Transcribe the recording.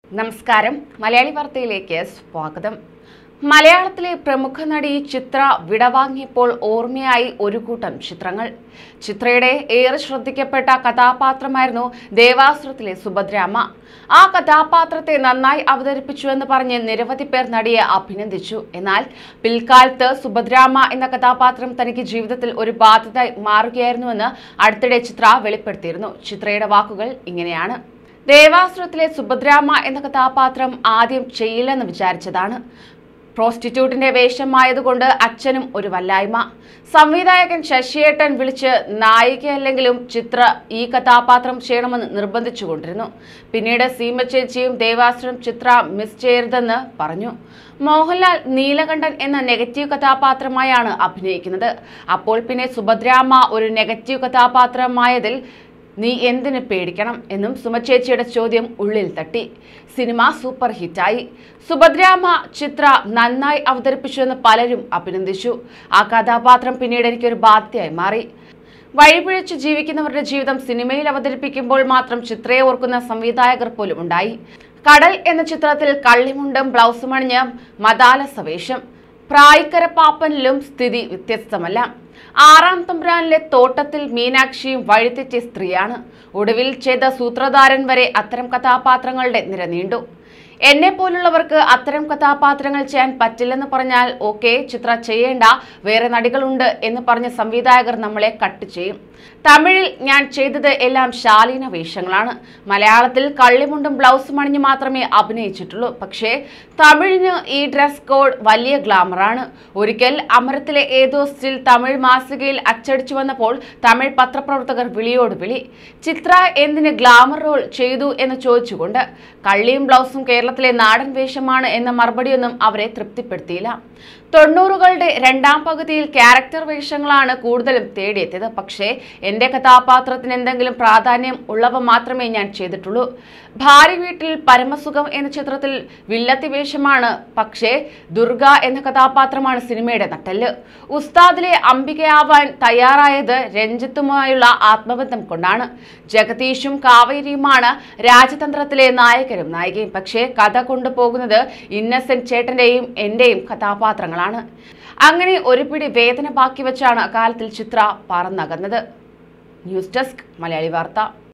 നമസ്കാരം മലയാളി വാർത്തയിലേക്ക് സ്വാഗതം മലയാളത്തിലെ പ്രമുഖ നടി ചിത്ര വിടവാങ്ങിയപ്പോൾ ഓർമ്മയായി ഒരു കൂട്ടം ചിത്രങ്ങൾ ചിത്രയുടെ ഏറെ ശ്രദ്ധിക്കപ്പെട്ട കഥാപാത്രമായിരുന്നു ദേവാസുരത്തിലെ സുഭദ്രാമ്മ ആ കഥാപാത്രത്തെ നന്നായി അവതരിപ്പിച്ചുവെന്ന് പറഞ്ഞ് നിരവധി പേർ നടിയെ അഭിനന്ദിച്ചു എന്നാൽ പിൽക്കാലത്ത് സുഭദ്രാമ്മ എന്ന കഥാപാത്രം തനിക്ക് ജീവിതത്തിൽ ഒരു ബാധ്യത മാറുകയായിരുന്നുവെന്ന് അടുത്തിടെ ചിത്ര വെളിപ്പെടുത്തിയിരുന്നു ചിത്രയുടെ വാക്കുകൾ ഇങ്ങനെയാണ് ദേവാസുരത്തിലെ സുഭദ്രാമ്മ എന്ന കഥാപാത്രം ആദ്യം ചെയ്യില്ലെന്ന് വിചാരിച്ചതാണ് പ്രോസ്റ്റിറ്റ്യൂട്ടിന്റെ വേഷമായതുകൊണ്ട് അച്ഛനും ഒരു വല്ലായ്മ സംവിധായകൻ ശശിയേട്ടൻ വിളിച്ച് നായികയല്ലെങ്കിലും ചിത്ര ഈ കഥാപാത്രം ചെയ്യണമെന്ന് നിർബന്ധിച്ചുകൊണ്ടിരുന്നു പിന്നീട് സീമ ചേച്ചിയും ദേവാസുരം ചിത്ര മിസ് ചെയ്യരുതെന്ന് പറഞ്ഞു മോഹൻലാൽ നീലകണ്ഠൻ എന്ന നെഗറ്റീവ് കഥാപാത്രമായാണ് അഭിനയിക്കുന്നത് അപ്പോൾ പിന്നെ സുഭദ്രാമ്മ ഒരു നെഗറ്റീവ് കഥാപാത്രമായതിൽ നീ എന്തിന് പേടിക്കണം എന്നും സുമചേച്ചിയുടെ ചോദ്യം ഉള്ളിൽ തട്ടി സിനിമ സൂപ്പർ ഹിറ്റായി സുഭദ്രാമ്മ ചിത്ര നന്നായി അവതരിപ്പിച്ചുവെന്ന് പലരും അഭിനന്ദിച്ചു ആ കഥാപാത്രം പിന്നീട് എനിക്കൊരു ബാധ്യതയായി മാറി വഴിപിഴച്ച് ജീവിക്കുന്നവരുടെ ജീവിതം സിനിമയിൽ അവതരിപ്പിക്കുമ്പോൾ മാത്രം ചിത്രയെ ഓർക്കുന്ന സംവിധായകർ പോലും ഉണ്ടായി കടൽ എന്ന ചിത്രത്തിൽ കള്ളിമുണ്ടും ബ്ലൗസും അണിഞ്ഞ മദാല സവേഷം പ്രായിക്കര പാപ്പനിലും സ്ഥിതി വ്യത്യസ്തമല്ല ആറാം തമ്പുരാനിലെ തോട്ടത്തിൽ മീനാക്ഷിയും വഴിതെറ്റിയ സ്ത്രീയാണ് ഒടുവിൽ ചെയ്ത സൂത്രധാരൻ വരെ അത്തരം കഥാപാത്രങ്ങളുടെ നിര നീണ്ടു എന്നെ പോലുള്ളവർക്ക് അത്തരം കഥാപാത്രങ്ങൾ ചെയ്യാൻ പറ്റില്ലെന്ന് പറഞ്ഞാൽ ഓക്കെ ചിത്ര ചെയ്യേണ്ട വേറെ നടികളുണ്ട് എന്ന് പറഞ്ഞ സംവിധായകർ നമ്മളെ കട്ട് ചെയ്യും തമിഴിൽ ഞാൻ ചെയ്തത് എല്ലാം ശാലീന വേഷങ്ങളാണ് മലയാളത്തിൽ കള്ളിമുണ്ടും ബ്ലൗസും അണിഞ്ഞ് മാത്രമേ അഭിനയിച്ചിട്ടുള്ളൂ പക്ഷേ തമിഴിന് ഈ ഡ്രസ് കോഡ് വലിയ ഗ്ലാമറാണ് ഒരിക്കൽ അമരത്തിലെ ഏതോ സ്റ്റിൽ തമിഴ് മാസികയിൽ അച്ചടിച്ചു വന്നപ്പോൾ തമിഴ് പത്രപ്രവർത്തകർ വിളിയോട് വിളി ചിത്ര എന്തിന് ഗ്ലാമർ റോൾ ചെയ്തു എന്ന് ചോദിച്ചുകൊണ്ട് കള്ളിയും ബ്ലൗസും കേരളത്തിലെ നാടൻ വേഷമാണ് എന്ന മറുപടിയൊന്നും അവരെ തൃപ്തിപ്പെടുത്തിയില്ല തൊണ്ണൂറുകളുടെ രണ്ടാം പകുതിയിൽ ക്യാരക്ടർ വേഷങ്ങളാണ് കൂടുതലും തേടിയെത്തിയത് പക്ഷേ എൻ്റെ കഥാപാത്രത്തിന് എന്തെങ്കിലും പ്രാധാന്യം ഉള്ളവ മാത്രമേ ഞാൻ ചെയ്തിട്ടുള്ളൂ ഭാര്യ വീട്ടിൽ പരമസുഖം എന്ന ചിത്രത്തിൽ വില്ലത്തി വേഷമാണ് പക്ഷേ ദുർഗ എന്ന കഥാപാത്രമാണ് സിനിമയുടെ നട്ടെല്ല് ഉസ്താദിലെ അംബികയാവാൻ തയ്യാറായത് രഞ്ജിത്തുമായുള്ള ആത്മബന്ധം കൊണ്ടാണ് ജഗദീഷും കാവേരിയുമാണ് രാജതന്ത്രത്തിലെ നായകരും നായികയും പക്ഷേ കഥ കൊണ്ടുപോകുന്നത് ഇന്നസെന്റ് ചേട്ടന്റെയും എന്റെയും കഥാപാത്രങ്ങളാണ് അങ്ങനെ ഒരു പിടി വേദന ബാക്കി വെച്ചാണ് അക്കാലത്തിൽ ചിത്ര പറന്നകന്നത് ന്യൂസ് ഡെസ്ക് മലയാളി വാർത്ത